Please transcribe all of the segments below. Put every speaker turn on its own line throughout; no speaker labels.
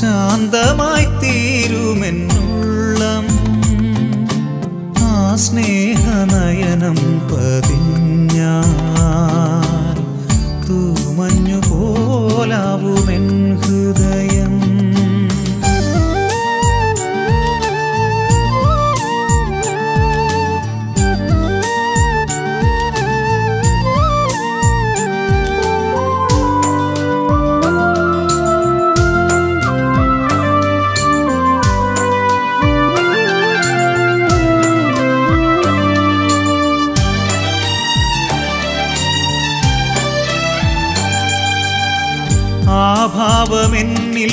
ശാന്തമായി തീരുമെന്നുള്ളം ആ സ്നേഹനയനം പതിഞ്ഞാൽ തൂമഞ്ഞു പോലാവുമെൻ ഹൃദയം ആ ഭാവമെന്നിൽ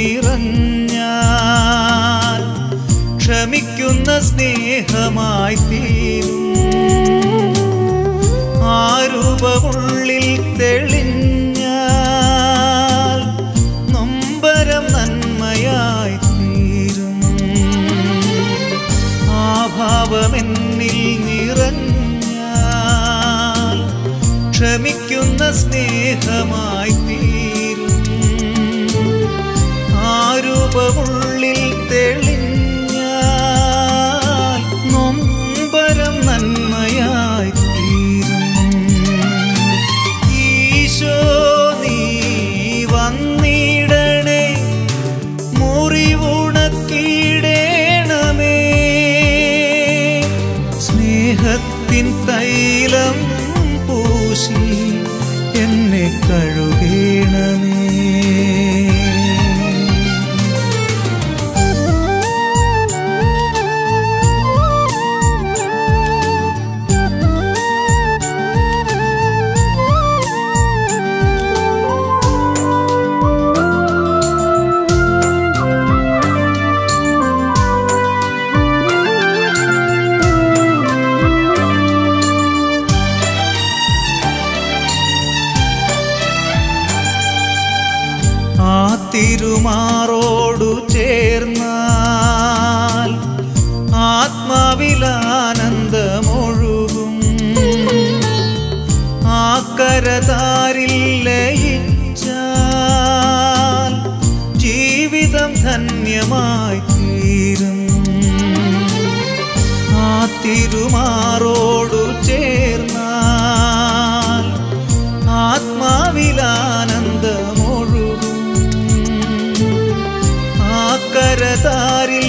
നിറഞ്ഞാൽ ക്ഷമിക്കുന്ന സ്നേഹമായി തീരും ആ രൂപമുള്ളിൽ തെളിഞ്ഞാൽ നൊമ്പരം നന്മയായി തീരും ആ ഭാവമെന്നിൽ നിറഞ്ഞാൽ ക്ഷമിക്കുന്ന സ്നേഹമായി തീരും ആ രൂപമുള്ളിൽ തെളിഞ്ഞാൽ നൊമ്പരം നന്മയായി തീരും ഈശോ നീ വന്നിടണേ മുറിവുണക്കിടേണമേ സ്നേഹത്തിൻ തൈലം പൂശി എന്നെ കഴുകേണമേ ആ തിരുമാറോടു ചേർന്നാൽ ആത്മാവിലാനന്ദമൊഴുകും ആ കരതാരിൽ ലയിച്ചാൽ ജീവിതം ധന്യമായി തീരും ആ തിരുമാറോടു ചേർന്നാൽ ആത്മാവിലാനന്ദമൊഴുകും ആ കരതാരിൽ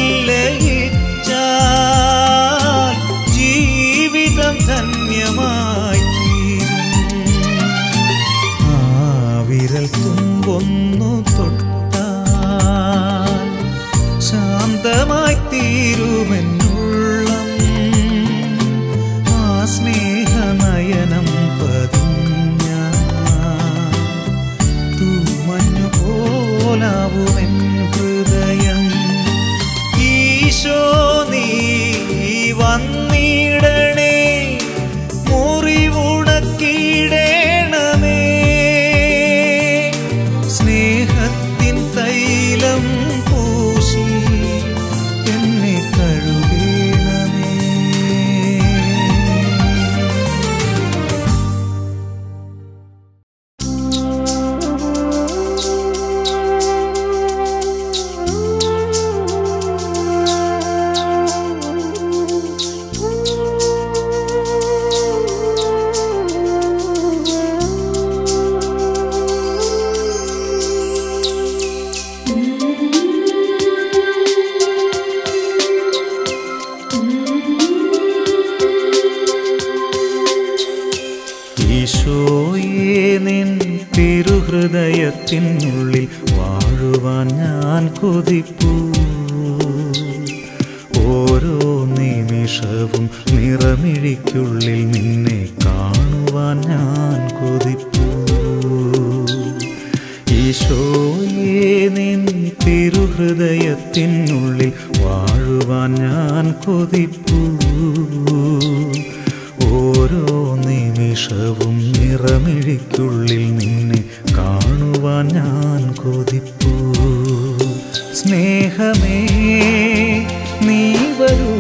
ലയിച്ചാൽ ജീവിതം ധന്യമായി തീരും ആ വിരൽ തുമ്പൊന്നു തൊട്ടാൽ ശാന്തമായി തീരുമെന്നുള്ളം ആ സ്നേഹനയനം പതിഞ്ഞ തൂമഞ്ഞു പോലാവുമെൻ ഹൃദയം ഈശോ നീ വന്നിടണേ മുറിവുണക്കിടേണമേ സ്നേഹത്തിൻ തൈലം പൂശി എന്നെ കഴുകേണമേ ഈശോയെ നിൻ തിരുഹൃദയത്തിനുള്ളിൽ വാഴുവാൻ ഞാൻ കൊതിപ്പൂ ഓരോ നിമിഷവും നിറമിഴിക്കുള്ളിൽ നിന്നെ കാണുവാൻ ഞാൻ കൊതിപ്പൂ ഈശോയെ നിൻ തിരുഹൃദയത്തിനുള്ളിൽ വാഴുവാൻ ഞാൻ കൊതിപ്പൂ ഓരോ നിമിഷവും നിറമിഴിക്കുള്ളിൽ നിന്നെ കാണുവാൻ ഞാൻ കൊതിപ്പൂ സ്നേഹമേ നീ വരൂ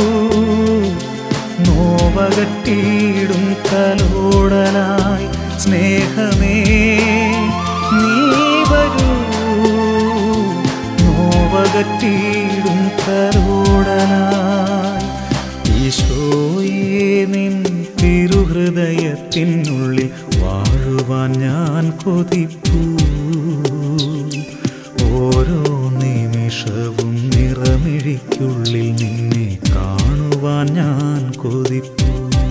നോവകട്ടിയിടും കലോടലായി സ്നേഹമേ നീ വരൂ നോവകറ്റിയിടും കരോടനായി ഈശോയെ നിൻ തിരുഹൃദയത്തിനുള്ളിൽ വാഴുവാൻ ഞാൻ കൊതിപ്പൂ ഓരോ നിമിഷവും നിറമിഴിക്കുള്ളിൽ നിന്നെ കാണുവാൻ ഞാൻ കൊതിപ്പൂ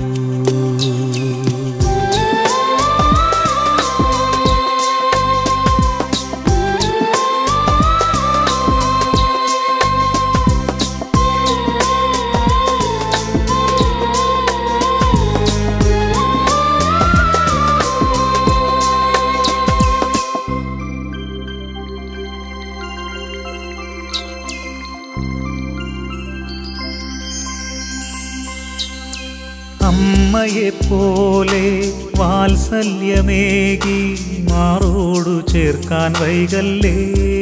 അമ്മയെ പോലെ വാത്സല്യമേകി മാറോടു ചേർക്കാൻ വൈകല്ലേ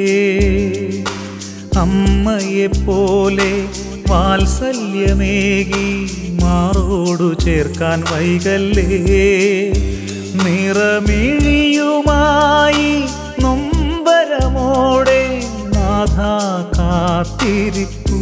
അമ്മയെ പോലെ വാത്സല്യമേകി മാറോടു ചേർക്കാൻ വൈകല്ലേ നിറമിഴിയുമായി നൊമ്പരമോടെ നാഥ കാത്തിരിപ്പൂ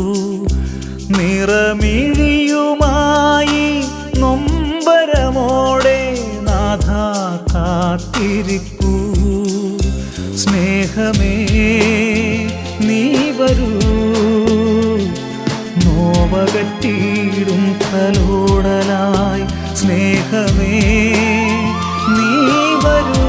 നിറമിഴിയുമായി നൊമ്പരമോടെ നാഥ കാത്തിരിപ്പൂ സ്നേഹമേ നീ വരൂ നോവകറ്റിയിടും തലോടലായി സ്നേഹമേ നീ വരൂ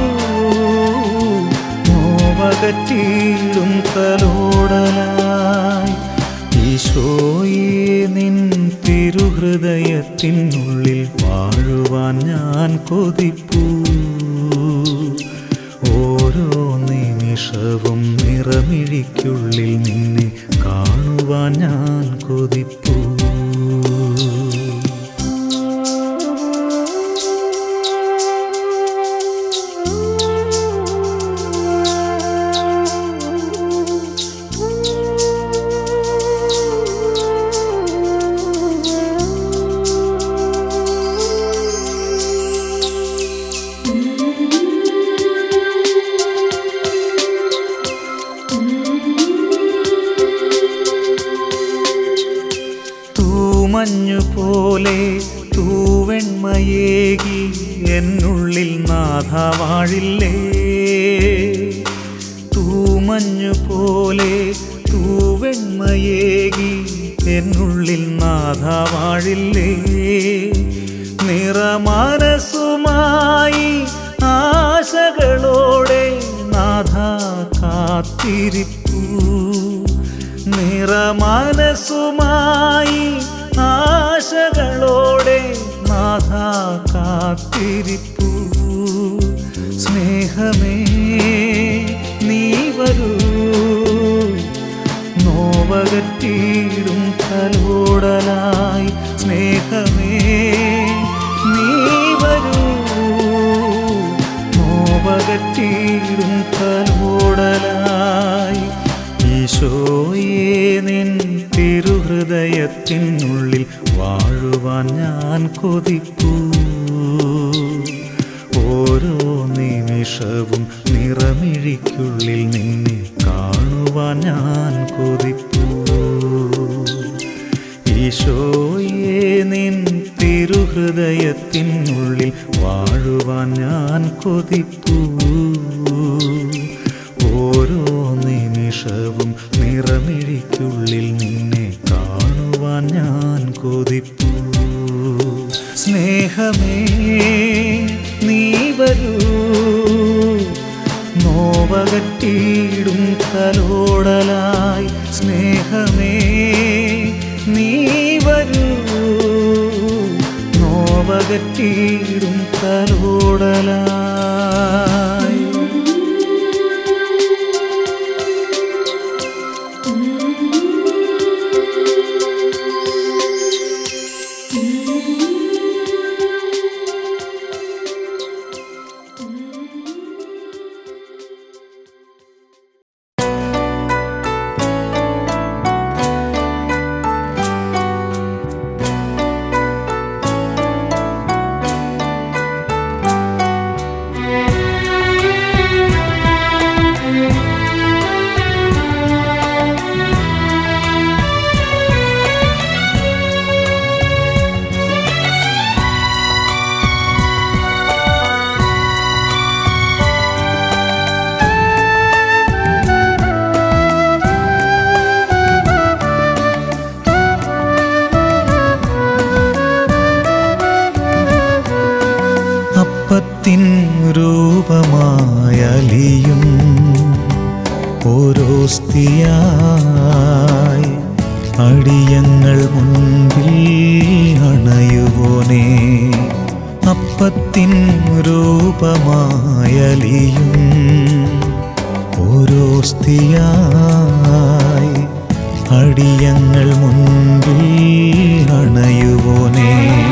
നോവകറ്റിയിടും തലോടലായി ഈശോയെ നിൻ തിരുഹൃദയത്തിനുള്ളിൽ വാഴുവാൻ ഞാൻ കൊതിപ്പൂ ഓരോ നിമിഷവും നിറമിഴിക്കുള്ളിൽ നിന്നെ കാണുവാൻ ഞാൻ കൊതിപ്പൂ തൂമഞ്ഞു പോലെ തൂവെണ്മയേകി എന്നുള്ളിൽ നാഥ വാഴില്ലേ തൂമഞ്ഞു പോലെ തൂവെണ്മയേകി എന്നുള്ളിൽ നാഥ വാഴില്ലേ നിറമനസുമായി ആശകളോടെ നാഥ കാത്തിരിപ്പൂ നിറമനസുമായി ആശകളോടെ നാഥ കാത്തിരിപ്പൂ സ്നേഹമേ നീ വരൂ നോവകറ്റിയിടും തലോടലായി സ്നേഹമേ നീ വരൂ നോവകറ്റിയിടും തലോടലായി ഈശോയെ നിൻ തിരുഹൃദയത്തിനുള്ളിൽ വാഴുവാൻ ഞാൻ കൊതിപ്പൂ ഓരോ നിമിഷവും നിറമിഴിക്കുള്ളിൽ നിന്നെ കാണുവാൻ ഞാൻ കൊതിപ്പൂ ഈശോയെ നിൻ തിരുഹൃദയത്തിനുള്ളിൽ വാഴുവാൻ ഞാൻ കൊതിപ്പൂ ഓരോ നിമിഷവും നിറമിഴിക്കുള്ളിൽ നിന്നെ കാണുവാൻ ഞാൻ കൊതിപ്പൂ സ്നേഹമേ നീ വരൂ നോവകറ്റിയിടും തലോടലായി സ്നേഹമേ നീ വരൂ നോവകറ്റിയിടും തലോടലായി അലിയും ഓരോസ്തിയായി അടിയങ്ങൾ മുൻപിൽ അണയുവോനേ അപ്പത്തിൻ രൂപമായലിയും ഓരോസ്തിയായി അടിയങ്ങൾ മുൻപിൽ അണയുവോനേ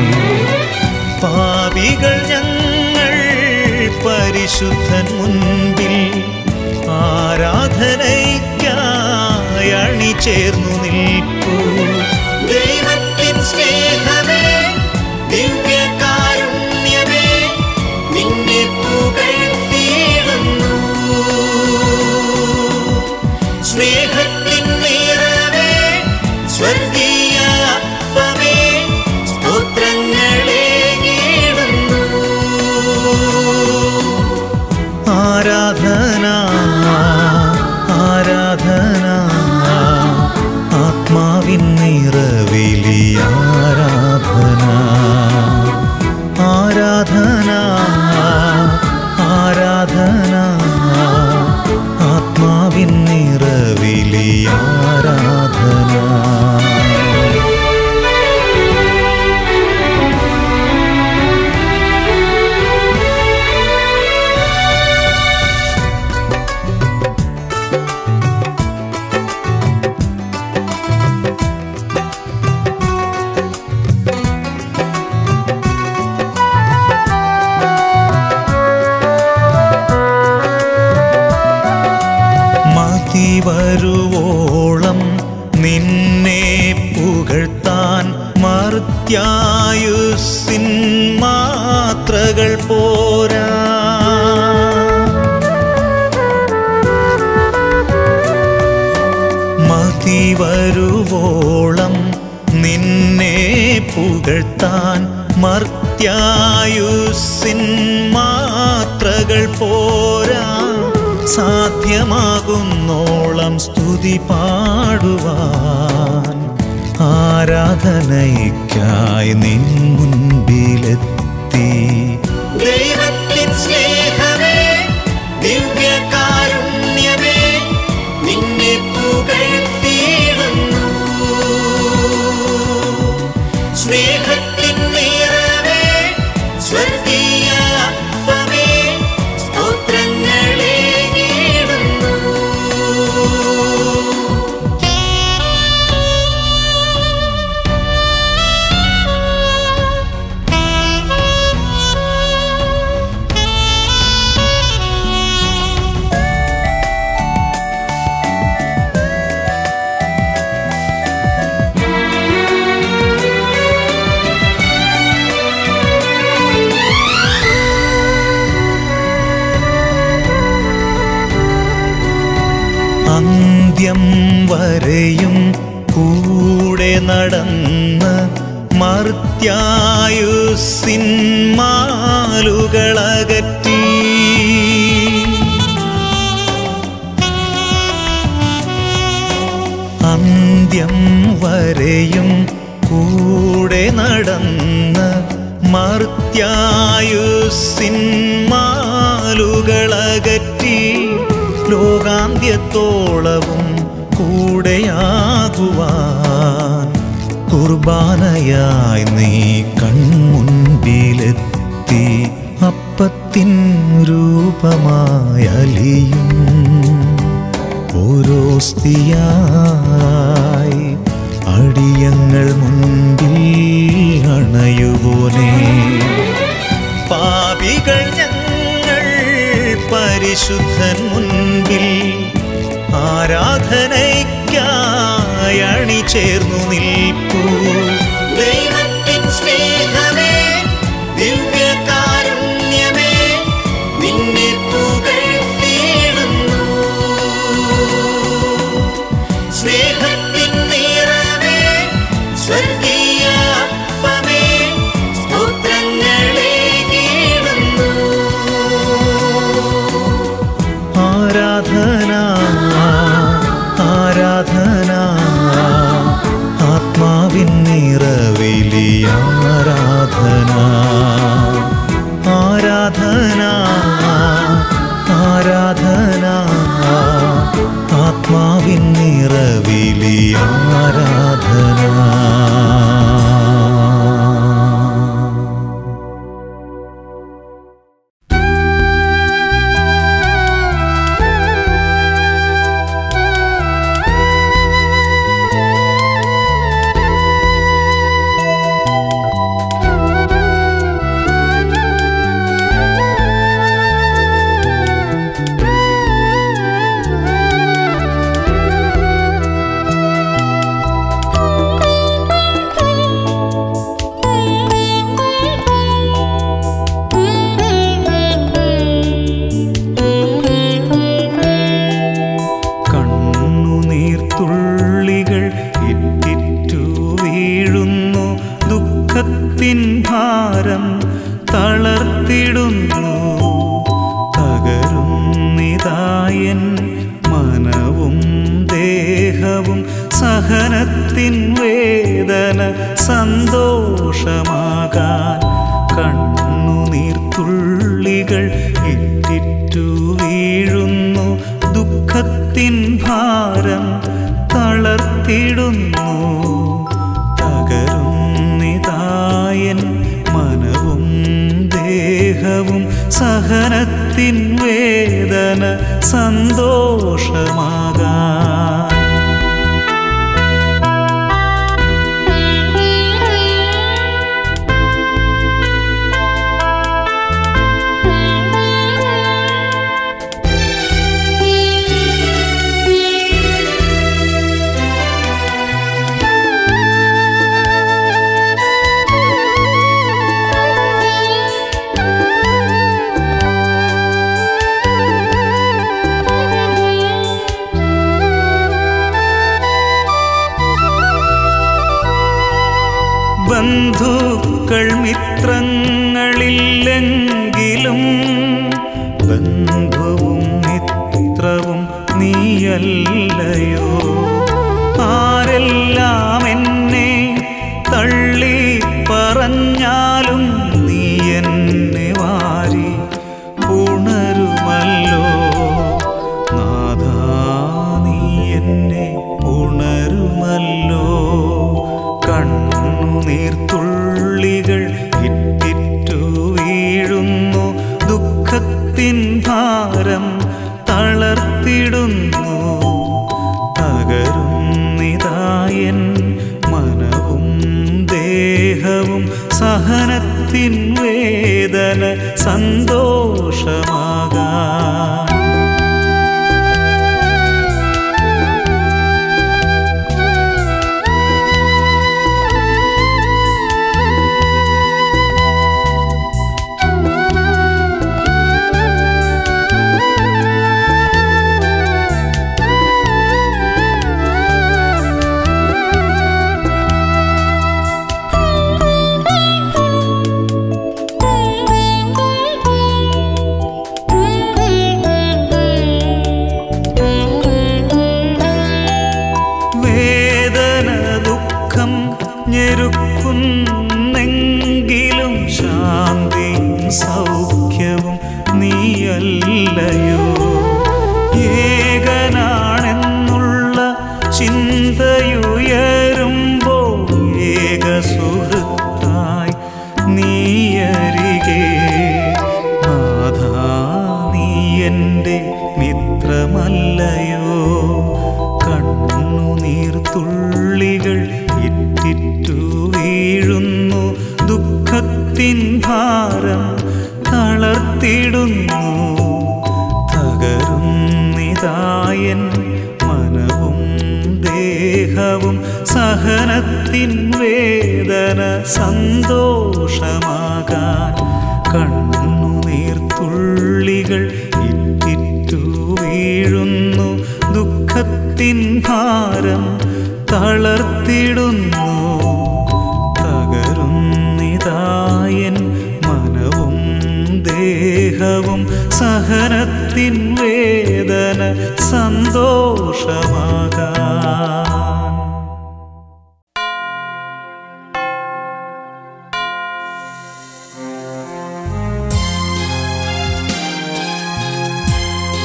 പാപികൾ ഞങ്ങൾ പരിശുദ്ധൻ മുൻപിൽ ആരാധനയ്ക്കായി അണിചേർന്നു നിൽപ്പൂ
ദൈവത്തിൻ സ്നേഹമേ ദിവ്യകാരുണ്യമേ നിന്നെ പുകഴ്ത്തിയിടുന്നു സ്നേഹത്തിൻ നിറവേ സ്വർഗീയ അപ്പമേ സ്തോത്രങ്ങളെ
ആരാധന ആരാധന ആത്മാവിൻ നിറവിലി ആരാധന ആരാധന ആരാധന ആത്മാവിൻ നിറവിലി ആരാധന മതി വരുവോളം നിന്നെ പുകഴ്ത്താൻ മർത്യായുസിൻ മാത്രകൾ പോരാ മതി വരുവോളം നിന്നെ പുകഴ്ത്താൻ മർത്യായുസിൻ മാത്രകൾ പോരാ സാധ്യമാകുന്നോളം സ്തുതി പാടുവാൻ ആരാധനയ്ക്കായി നിൻ മുൻപിലെത്തി
ദൈവത്തിൻ സ്നേഹമേ ദിവ്യകാരുണ്യമേ നിന്നെ പുകഴ്ത്തിയിടുന്നു സ്നേഹത്തിൻ നിറവേ സ്വർഗീയ അപ്പമേ സ്തോത്രങ്ങളെ
അന്ത്യം വരെയും കൂടെ നടന്ന് മർത്യായുസിൻ മാലുകളകറ്റി അന്ത്യം വരെയും കൂടെ നടന്ന് മർത്യായുസിൻ മാലുകളകറ്റി ലോകാന്ത്യത്തോളവും കൂടെയാകുവാൻ കുർബാനയായി നീ കൺമുൻപിലെത്തി അപ്പത്തിൻ രൂപമായി അലിയും ഓരോസ്തിയായി അടിയങ്ങൾ മുൻപിൽ അണയുവോനേ പാപികൾ ഞങ്ങൾ പരിശുദ്ധൻ മുൻപിൽ ആരാധനയ്ക്കായി അണിചേർന്നു നിൽപ്പൂ
ദൈവത്തിൻ സ്നേഹമേ ദിവ്യകാരുണ്യമേ നിന്നെ പുകഴ്ത്തിയിടുന്നു സ്നേഹത്തിൻ നിറവേ സ്വർഗീയ അപ്പമേ സ്തോത്രങ്ങളെ
ആരാധന ആരാധന ആത്മാവിൻ നിറവിലി ആരാധന ആരാധന ആരാധന ആത്മാവിൻ നിറവിലി ആരാധന കണ്ണുനീർത്തുള്ളികൾ ഇറ്റിറ്റു വീഴുന്നു ദുഃഖത്തിൻ ഭാരം തളർത്തിടുന്നു തകരുന്നിതായൻ മനവും ദേഹവും സഹനത്തിൻ വേദന സന്തോഷമാകാൻ കണ്ണുനീർത്തുള്ളികൾ ഇറ്റിറ്റു വീഴുന്നു ദുഃഖത്തിൻ ഭാരം തളർത്തിടുന്നു തകരുന്നിതായൻ മനവും ദേഹവും സഹനത്തിൻ വേദന സന്തോഷമാകാൻ ബന്ധുക്കൾ മിത്രങ്ങളില്ലെങ്കിലും ബന്ധുവും മിത്രവും നീയല്ലയോ ആരെല്ലാം എന്നെ തള്ളി പറഞ്ഞാലും നീ എന്നെ വാരി ഉണരുമല്ലോ നാഥാ നീ എന്നെ ഉണരുമല്ലോ കണ്ണുനീർത്തുള്ളികൾ ഇറ്റിറ്റു വീഴുന്നു ദുഃഖത്തിൻ ഭാരം തളർത്തിടുന്നു തകരുന്നിതായൻ മനവും ദേഹവും സഹനത്തിൻ വേദന സന്തോഷമാകാൻ വേദന ദുഃഖം ഞെരുക്കുന്നെങ്കിലും ശാന്തിയും സൗഖ്യവും നീയല്ലയോ ഏകനാണെന്നുള്ള ചിന്തയുയരുമ്പോൾ ഏക സുഹൃത്തായി നീയരികെ നാഥാ നീ എൻ്റെ മിത്രമല്ലയോ കണ്ണുനീർത്തുള്ളികൾ ഇറ്റിറ്റു വീഴുന്നു ദുഃഖത്തിൻ ഭാരം തളർത്തിടുന്നു തകരുന്നിതായൻ മനവും ദേഹവും സഹനത്തിൻ വേദന സന്തോഷമാകാൻ കണ്ണുനീർത്തുള്ളികൾ ഇറ്റിറ്റു വീഴുന്നു ദുഃഖത്തിൻ ഭാരം തളർത്തിടുന്നു തകരുന്നിതായൻ മനവും ദേഹവും സഹനത്തിൻ വേദന സന്തോഷമാകാൻ
യേശുവേ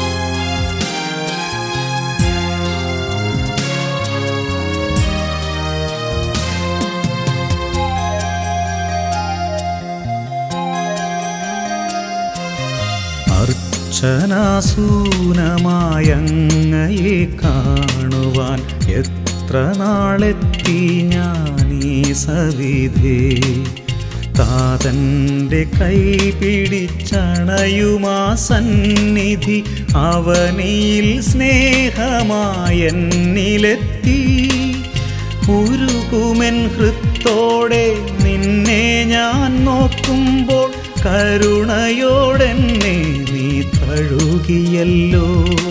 അർച്ചനാസൂനമായങ്ങയെ കാണുവാൻ എത്ര നാളെത്തി ഞാനീ സവിധേ താതൻ്റെ കൈ പിടിച്ചണയുമാ സന്നിധി അവനിൽ സ്നേഹമായെന്നിലെത്തി ഉരുകുമെൻ ഹൃത്തോടെ നിന്നെ ഞാൻ നോക്കുമ്പോൾ കരുണയോടെന്നെ നീ തഴുകിയല്ലോ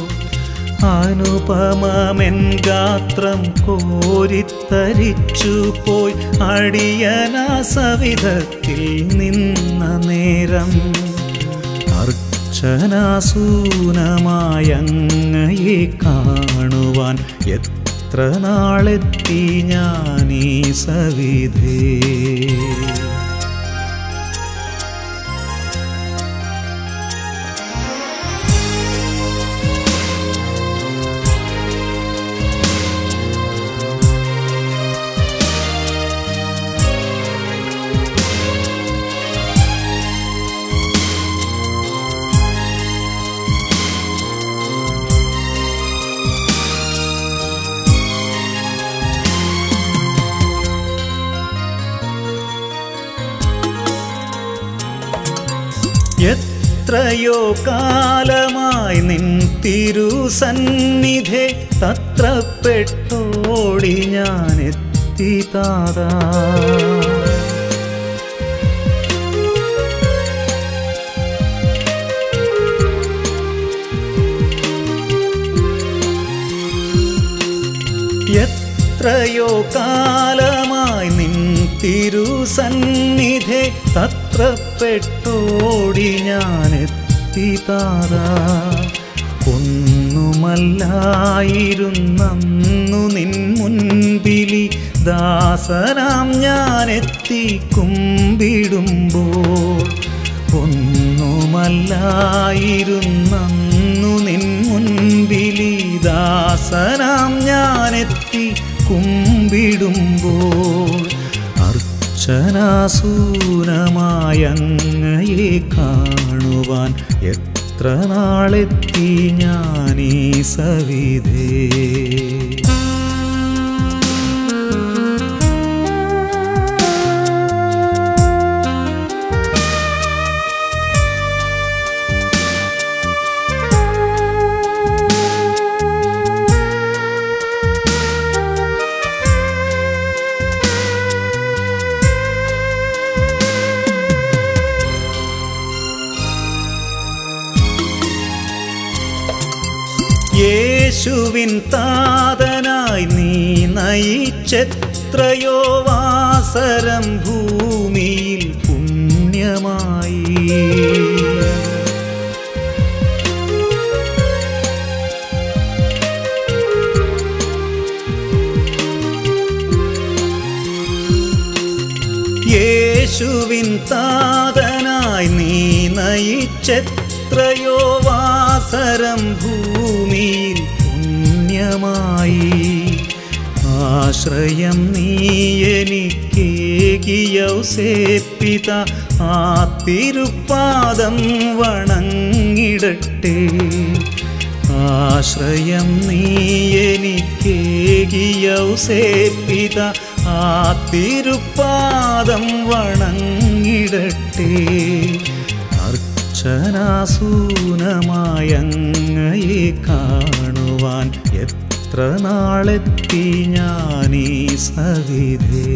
അനുപമമെൻ ഗാത്രം കോരിത്തരിച്ചു പോയി അടിയനാ സവിധത്തിൽ നിന്ന നേരം അർച്ചനാസൂനമായങ്ങയെ കാണുവാൻ എത്ര നാളെത്തി ഞാനീ സവിധേ എത്രയോ കാലമായി നിൻ തിരുസന്നിധെ തത്രപ്പെട്ടോടി ഞാൻ എത്തി താതാ എത്രയോ കാലമായി നിൻ തിരുസന്നിധെ തത്രപ്പെട്ടോടി ഞാൻ എത്തി താതാ ഒന്നുമല്ലായിരുന്നു നിൻ മുൻപിലി ദാസനാം ഞാൻ എത്തി കുമ്പിടുമ്പോൾ ഒന്നുമല്ലായിരുന്നു നിൻ മുൻപിലി ദാസനാം ഞാനെത്തി കുമ്പിടുമ്പോൾ അർച്ചനാസൂനമായങ്ങയെ കാണുവാൻ എത്ര നാളെത്തി ഞാനീ സവിധേ യേശുവിൻ താതനായി നീ നയിച്ചെത്രയോ വാസരം ഭൂമിയിൽ പുണ്യമായി യേശുവിൻ താതനായി നീ നയിച്ചെത്രയോ വാസരം ഭൂമിയിൽ പുണ്യമായി ആശ്രയം നീ എനിക്കേകിയൗസേപ്പിത ആ തിരുപ്പാദം വണങ്ങിടട്ടെ ആശ്രയം നീ എനിക്കേകിയൗസേപ്പിത ആ തിരുപ്പാദം വണങ്ങിടട്ടെ അർച്ചനാസൂനമായങ്ങയെ കാണുവാൻ എത്ര നാളെത്തി ഞാനീ സവിധേ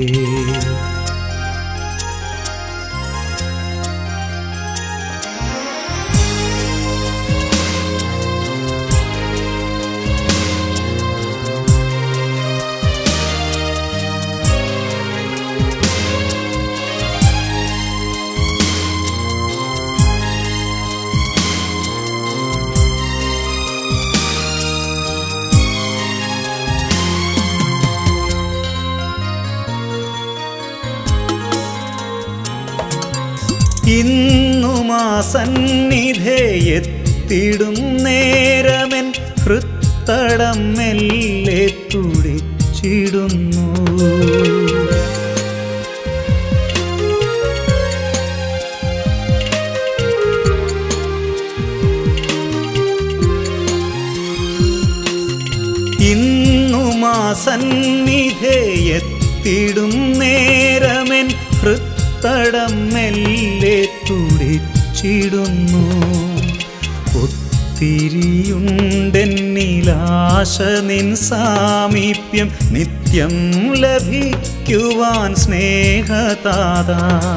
ഇന്നുമാ സന്നിധേ എത്തിടും നേരമെൻ ഹൃത്തടം മെല്ലെ തുടിച്ചിടുന്നു എന്നുമാ സന്നിധേ എത്തിടും നേരമെൻ ഹൃത്തടം മെല്ലെ തുടിച്ചിടുന്നു ഒത്തിരിയുണ്ടെന്നിലാശ നിൻ സാമീപ്യം നിത്യം ലഭിക്കുവാൻ സ്നേഹതാത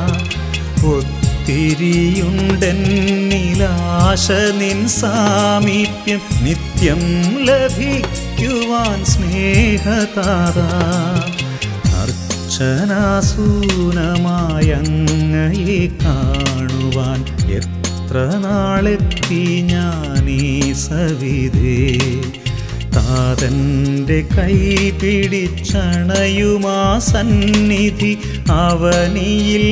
ഒത്തിരിയുണ്ടെന്നിലാശ നിൻ സാമീപ്യം നിത്യം ലഭിക്കുവാൻ സ്നേഹതാത അർച്ചനാസൂനമായങ്ങയെ കാണുവാൻ എത്ര നാളെത്തി ഞാനീ സവിധേ താതൻ്റെ കൈ പിടിച്ചണയുമാ സന്നിധി അവനിയിൽ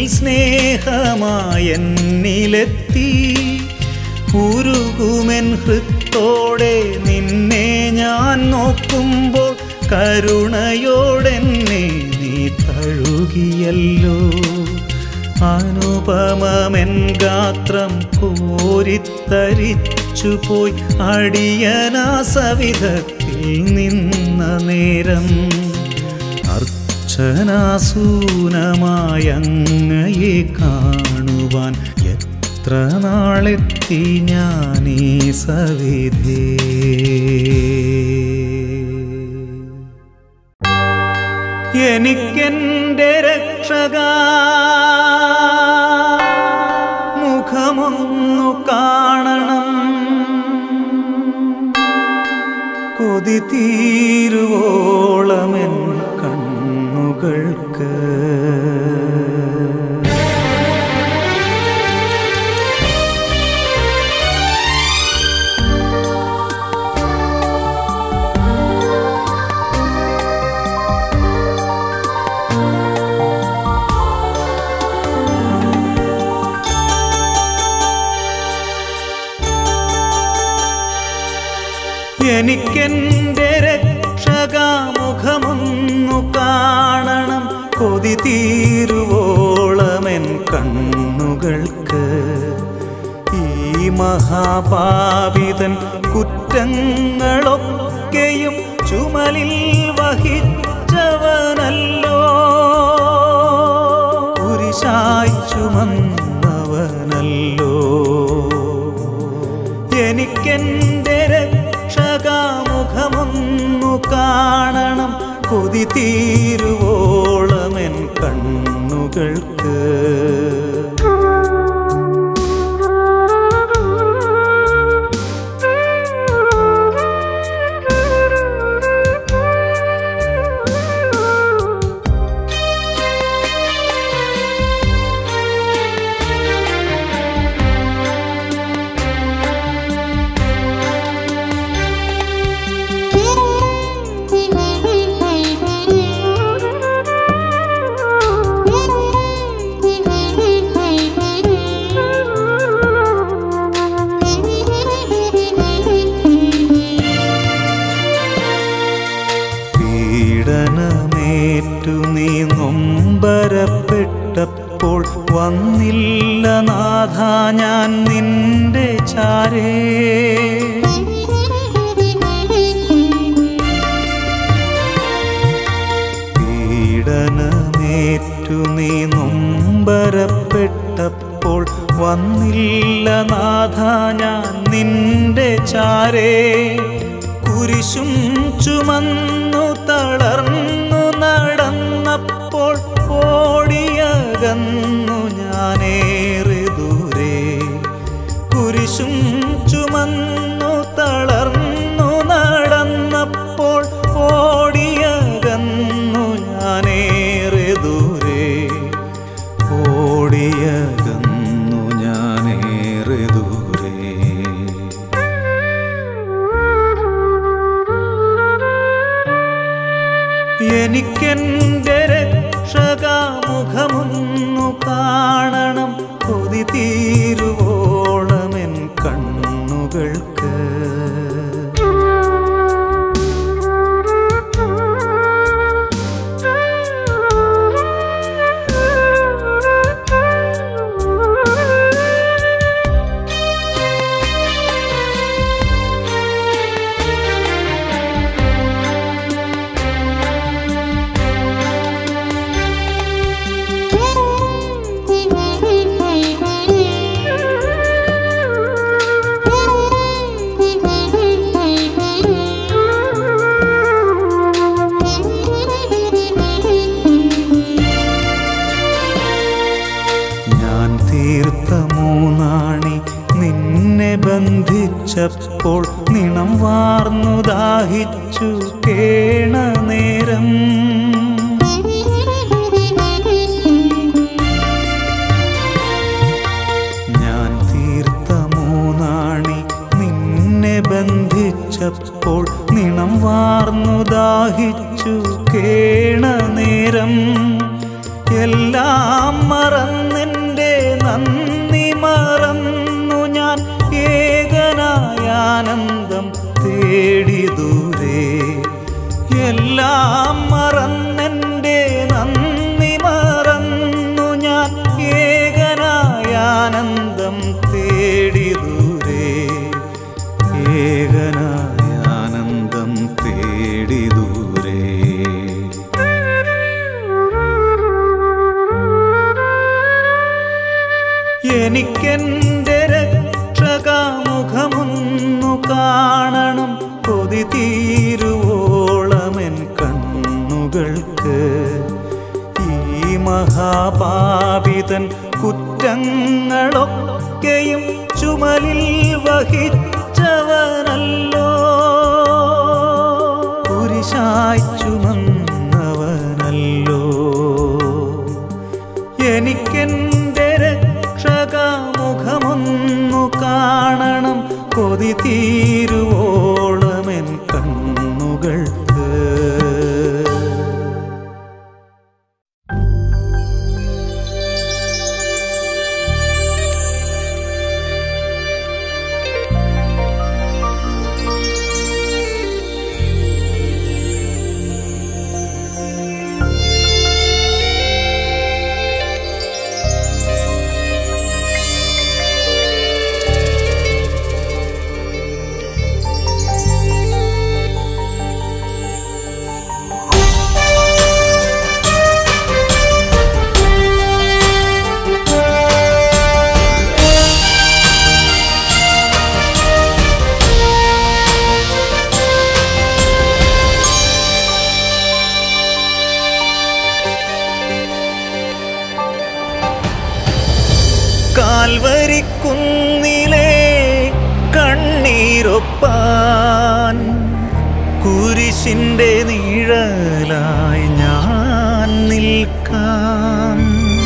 സ്നേഹമായെന്നിലെത്തി ഉരുകുമെൻ ഹൃത്തോടെ നിന്നെ ഞാൻ നോക്കുമ്പോൾ കരുണയോടെന്നെ നീ തഴുകിയല്ലോ അനുപമമെൻ ഗാത്രം കോരിത്തരിച്ചു പോയി അടിയനാ സവിധത്തിൽ നിന്ന നേരം അർച്ചനാസൂനമായങ്ങയെ കാണുവാൻ എത്ര നാളെത്തി ഞാനീ സവിധേ എനിക്കെൻ്റെ രക്ഷക മുഖമൊന്നു കാണണം കൊതി തീരുവോളമെൻ കണ്ണുകൾക്ക് എനിക്കെൻ്റെ രക്ഷകാമുഖമൊന്നു കാണണം കൊതി തീരുവോളമെൻ കണ്ണുകൾക്ക് ഈ മഹാപാപിതൻ കുറ്റങ്ങളൊക്കെയും ചുമലിൽ വഹിച്ചവനല്ലോ കുരിശായി ചുമന്നവനല്ലോ എനിക്കെൻ്റെ രക്ഷകാമുഖമൊന്നു കാണണം കൊതി തീരുവോളമെൻ കണ്ണുകൾക്ക് പീഡനമേറ്റു നീ നൊമ്പരപ്പെട്ടപ്പോൾ വന്നില്ല നാഥ ഞാൻ നിന്റെ ചാരേ പീഡനമേറ്റു നീ നൊമ്പരപ്പെട്ടപ്പോൾ വന്നില്ല നാഥ ഞാൻ നിന്റെ ചാരേ കുരിശും ചുമന്നു തളർന്നു നടന്നപ്പോൾ ഓടിയകന്നു ഞാനേറെ ദൂരെ കുരിശും ചുമന്നു തളർന്നു നടന്നപ്പോൾ ഓടിയകന്നു ഞാനേറെ ദൂരെ ഓടിയകന്നു ഞാനേറെ ദൂരെ എനിക്കെൻ്റെ രക്ഷകാമുഖമൊന്നു കാണണം കൊതി തീരുവോളമെൻ കണ്ണുകൾക്ക് ബന്ധിച്ചപ്പോൾ നിണം വാർന്നു ദാഹിച്ചു കേണ നേരം ഞാൻ തീർത്ത മൂന്നാണി നിന്നെ ബന്ധിച്ചപ്പോൾ നിണം വാർന്നു ദാഹിച്ചു കേണ നേരം എല്ലാം മറന്നെൻ്റെ നന്ദി മറന്നു ഞാൻ ഏകനായ ആനന്ദം തേടി ദൂരെ എല്ലാം മറന്നെൻ്റെ നന്ദി മറന്നു ഞാൻ ഏകനായ ആനന്ദം തേടി ദൂരെ ഏകനായ ആനന്ദം തേടി ദൂരെ എനിക്കെന്റെ രക്ഷകാമുഖമൊന്നു കാണണം കൊതി തീരുവോളമെൻ കണ്ണുകൾക്ക് ഈ മഹാപാപിതൻ കുറ്റങ്ങളൊക്കെയും ചുമലിൽ വഹിച്ചവനല്ലോ കുരിശായി ചുമന്നവനല്ലോ എനിക്കെന്റെ രക്ഷകാമുഖമൊന്നു കാണണം കൊതി തീരുവോളമെൻ കണ്ണുകൾക്ക് കാൽവരിക്കുന്നിലെ കണ്ണീരൊപ്പാൻ കുരിശിന്റെ നിഴലായി ഞാൻ നിൽക്കാം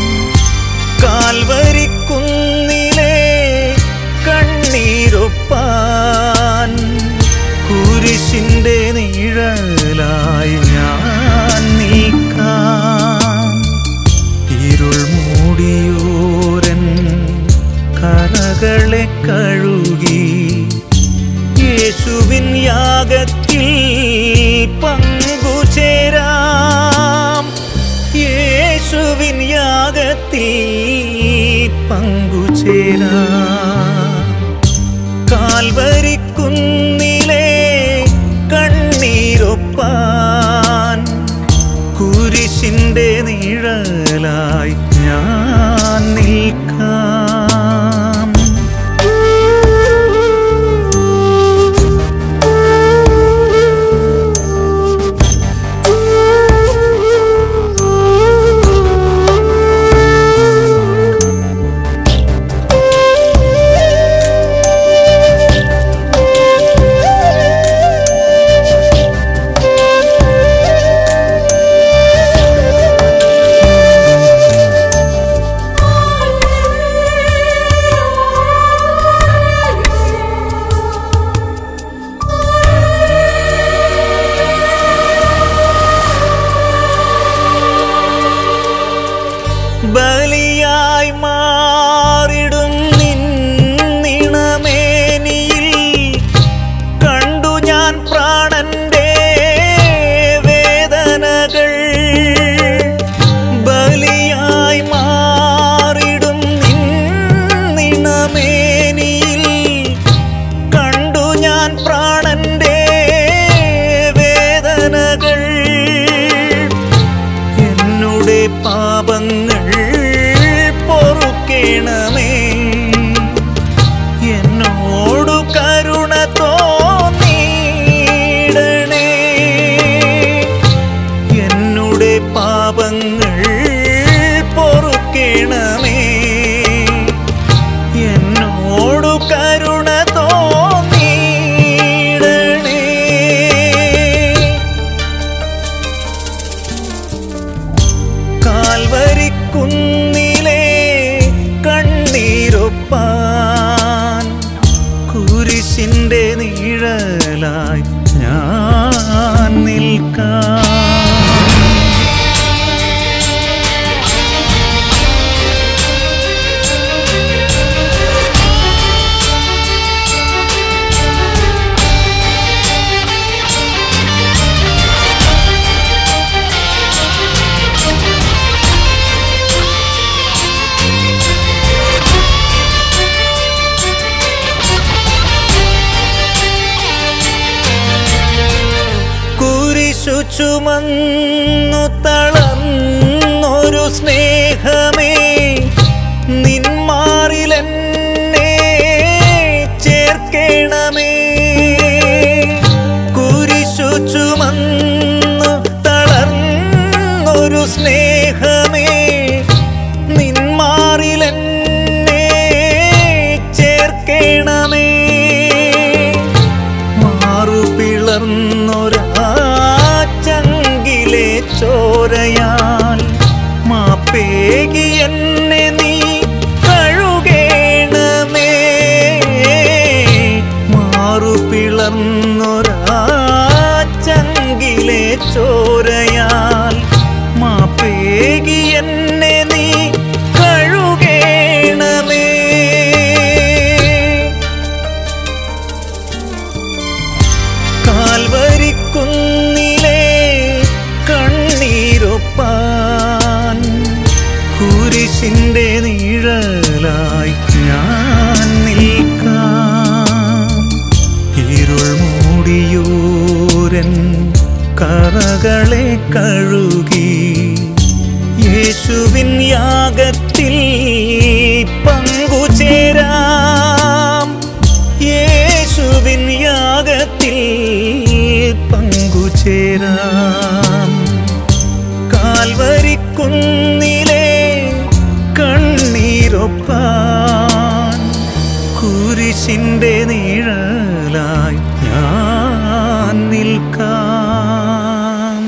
കാൽവരിക്കുന്നിലെ കണ്ണീരൊപ്പാൻ കുരിശിന്റെ നിഴലായി ഞാൻ നിൽക്കാം ഇരുൾ മൂടിയോരൻ കറകളെ കഴുകി യേശുവിൻ യാഗത്തിൽ പങ്കുചേരാം യേശുവിൻ യാഗത്തിൽ പങ്കുചേരാം കാൽവരിക്കുന്നിലെ കണ്ണീരൊപ്പാൻ കുരിശിന്റെ നിഴലായി ഞാൻ നിൽക്കാം ചുമന്നു തളർന്നൊരു സ്നേഹമേ നിന്മാറിലെന്നെ ചേർക്കണമേ കുരിശു ചുമന്നു തളർന്നൊരു സ്നേഹമേ നിന്മാറിലെന്നെ ചേർക്കണമേ മാറുപിളർന്നൊരാ ചങ്കിലെ ചോരയാൽ മാപ്പേകി എന്നെ നീ കഴുകേണമേ മാറുപിളർന്നൊരാ ചങ്കിലെ ചോരയാൽ മാപ്പേകി എന്നെ നീ കഴുകേണമേ കാൽവരിക്കുന്നിലെ കണ്ണീരൊപ്പാൻ കുരിശിന്റെ നിഴലായി ഞാൻ നിൽക്കാം ഇരുൾ മൂടിയൂരൻ കറകളെ കഴുകി യേശുവിൻ യാഗത്തിൽ പങ്കുചേരാം യേശുവിൻ യാഗത്തിൽ പങ്കുചേരാം കാൽവരിക്കുന്നിലെ കണ്ണീരൊപ്പാൻ കുരിശിന്റെ നിഴലായി ഞാൻ നിൽക്കാം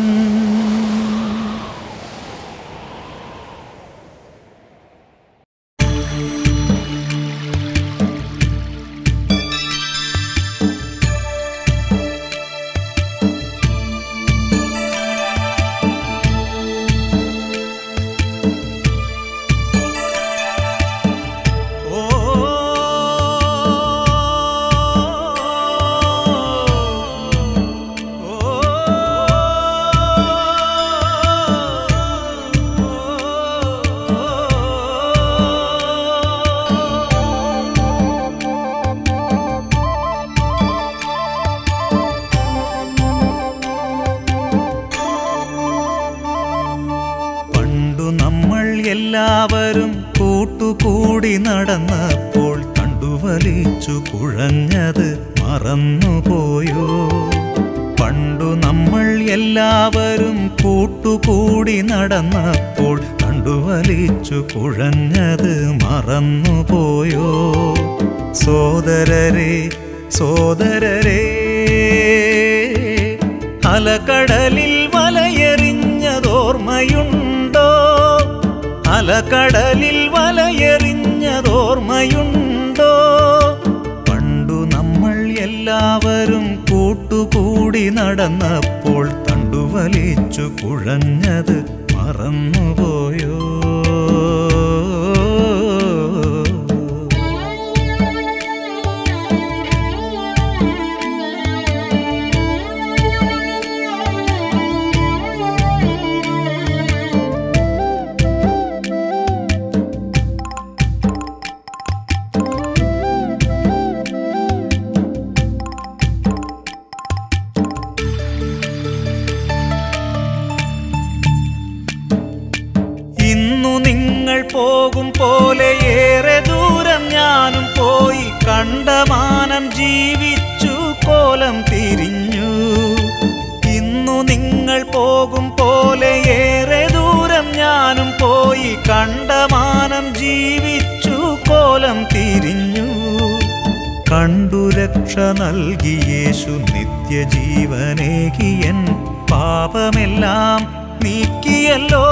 പണ്ടു നമ്മൾ എല്ലാവരും കൂട്ടുകൂടി നടന്നപ്പോൾ കണ്ടുവലിച്ചു കുഴഞ്ഞത് മറന്നുപോയോ പണ്ടു നമ്മൾ എല്ലാവരും കൂട്ടുകൂടി നടന്നപ്പോൾ കണ്ടുവലിച്ചു കുഴഞ്ഞത് മറന്നുപോയോ സോദരരെ സോദരരെ അലകടലിൽ വലയെറിഞ്ഞതോർമ്മയുണ്ടോ അലകടലിൽ വലയെറിഞ്ഞതോർമ്മയുണ്ടോ പണ്ടു നമ്മൾ എല്ലാവരും കൂട്ടുകൂടി നടന്നപ്പോൾ തണ്ടുവലിച്ചു കുഴഞ്ഞത് മറന്നുപോയോ ഇന്നു നിങ്ങൾ പോകും പോലെ ഏറെ ദൂരം ഞാനും പോയി കണ്ടമാനം ജീവിച്ചു കോലം തിരിഞ്ഞു ഇന്നു നിങ്ങൾ പോകും പോലെ ഏറെ ദൂരം ഞാനും പോയി കണ്ടമാനം ജീവിച്ചു കോലം തിരിഞ്ഞു കണ്ടു രക്ഷ നൽകി യേശു നിത്യജീവനേകിയൻ പാപമെല്ലാം നീക്കിയല്ലോ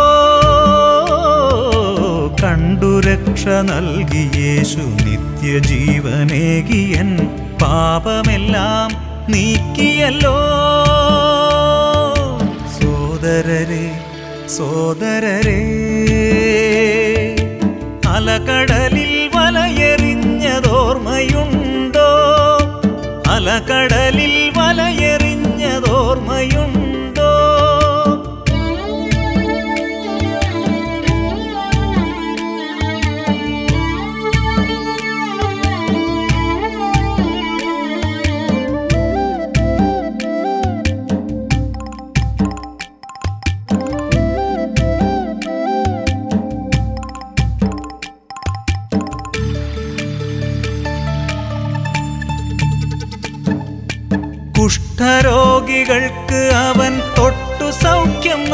കണ്ടു രക്ഷ നൽകി യേശു നിത്യജീവനേകിയൻ പാപമെല്ലാം നീക്കിയല്ലോ സോദരരെ സോദരരെ അലകടലിൽ വലയെറിഞ്ഞതോർമ്മയുണ്ടോ അലകടലിൽ വലയെറിഞ്ഞതോർമ്മയുണ്ടോ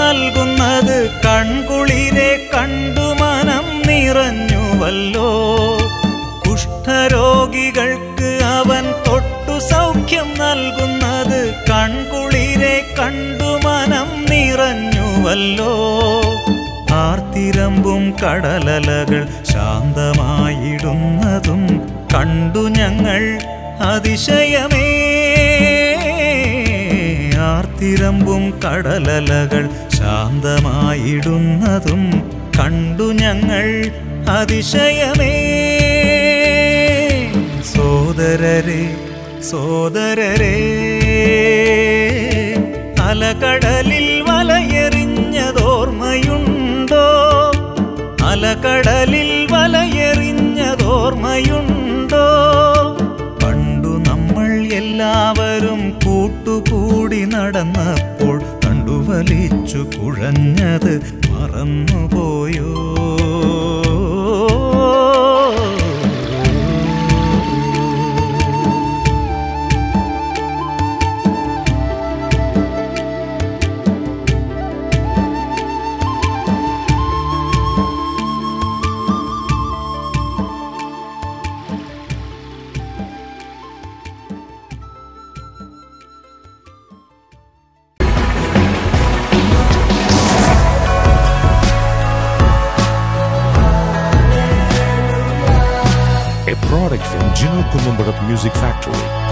നൽകുന്നത് കൺകുളിരെ കണ്ടു മനം നിറഞ്ഞുവല്ലോ കുഷ്ഠരോഗികൾക്ക് അവൻ തൊട്ടു സൗഖ്യം നൽകുന്നത് കൺകുളിരെ കണ്ടു മനം നിറഞ്ഞുവല്ലോ ആർത്തിരമ്പും കടലലകൾ ശാന്തമായിടുന്നതും കണ്ടു ഞങ്ങൾ അതിശയമേ ആർത്തിരമ്പും കടലലകൾ ശാന്തമായിടുന്നതും കണ്ടു ഞങ്ങൾ അതിശയമേ സോദരരെ സോദരരെ അലകടലിൽ വലയെറിഞ്ഞതോർമ്മയുണ്ടോ അലകടലിൽ വലയെറിഞ്ഞതോർമ്മയുണ്ടോ പണ്ടു നമ്മൾ എല്ലാവരും കൂട്ടുകൂടി നടന്നപ്പോൾ കണ്ടുവലിച്ചു കുഴഞ്ഞത് മറന്നുപോയോ
a product from Gino Columbarat Music Factory.